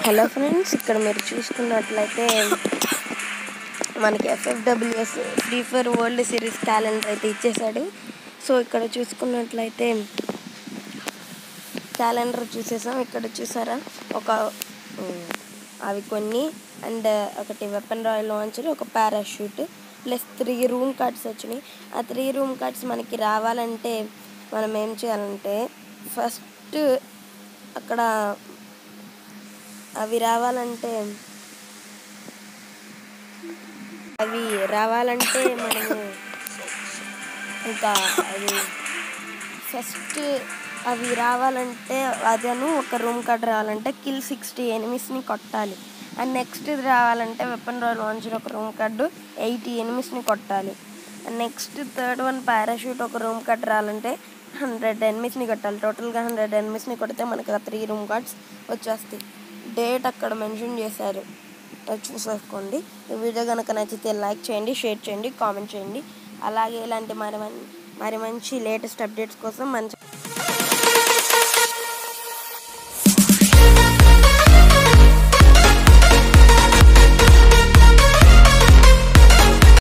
hello friends ఇక్కడ మీరు చూసుకున్నట్లయితే మనకి FFWS free fire world series calendar అయితే ఇచ్చేసాడు సో ఇక్కడ చూసుకున్నట్లయితే క్యాలెండర్ చూసేసాం ఇక్కడ చూసారా ఒక ఉమ్, అవి కొన్ని అండ్ ఒకటి వెపన్ రాయల్ లాంచర్ ఒక parachute plus three room cards వచ్చినాయి ఆ త్రీ రూమ్ కార్డ్స్ మనకి రావాలంటే మనం ఏం చేయాలంటే ఫస్ట్ అక్కడ అవి రావాలంటే అవి రావాలంటే మనము ఇంకా అది ఫస్ట్ అవి రావాలంటే అదను ఒక రూమ్ కార్డ్ రావాలంటే కిల్ సిక్స్టీ ఎనిమిస్ని కొట్టాలి అండ్ నెక్స్ట్ ఇది రావాలంటే వెపన్ రాయల్ లాంచర్ ఒక రూమ్ కార్డు ఎయిటీ ఎనిమిస్ని కొట్టాలి and next third one parachute ఒక రూమ్ కార్డ్ రావాలంటే హండ్రెడ్ ఎనిమిస్ని కొట్టాలి టోటల్గా హండ్రెడ్ ఎనిమిస్ని కొడితే మనకి ఆ త్రీ రూమ్ కార్డ్స్ వచ్చేస్తాయి డేట్ అక్కడ మెన్షన్ చేశారు అది చూసేసుకోండి ఈ వీడియో కనుక నచ్చితే లైక్ చేయండి షేర్ చేయండి కామెంట్ చేయండి అలాగే ఇలాంటి మరి మన్- మరి మంచి లేటెస్ట్ అప్డేట్స్ కోసం మంచి